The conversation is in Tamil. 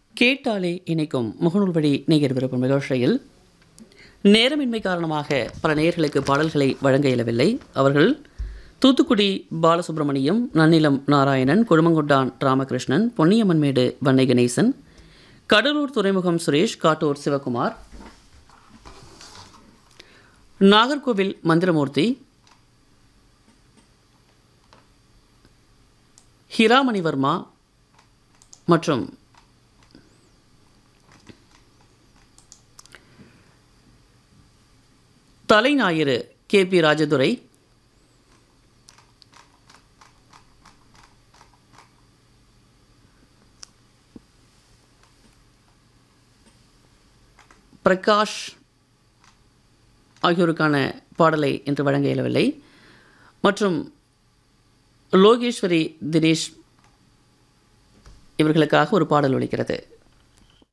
கேட்டாலே இணைக்கும் முகநூல் வழி நேயர் விருப்பம் நிகழ்ச்சியில் நேரமின்மை காரணமாக பல நேயர்களுக்கு பாடல்களை வழங்க இயலவில்லை அவர்கள் தூத்துக்குடி பாலசுப்ரமணியம் நன்னிலம் நாராயணன் குழுமங்குண்டான் ராமகிருஷ்ணன் பொன்னியம்மன்மேடு வன்னை கணேசன் கடலூர் துறைமுகம் சுரேஷ் காட்டூர் சிவகுமார் நாகர்கோவில் மந்திரமூர்த்தி ஹிராமணிவர்மா மற்றும் தலைஞாயிறு கே பி ராஜதுரை பிரகாஷ் ஆகியோருக்கான பாடலை இன்று வழங்க இயலவில்லை மற்றும் லோகேஸ்வரி தினேஷ் இவர்களுக்காக ஒரு பாடல் ஒலிக்கிறது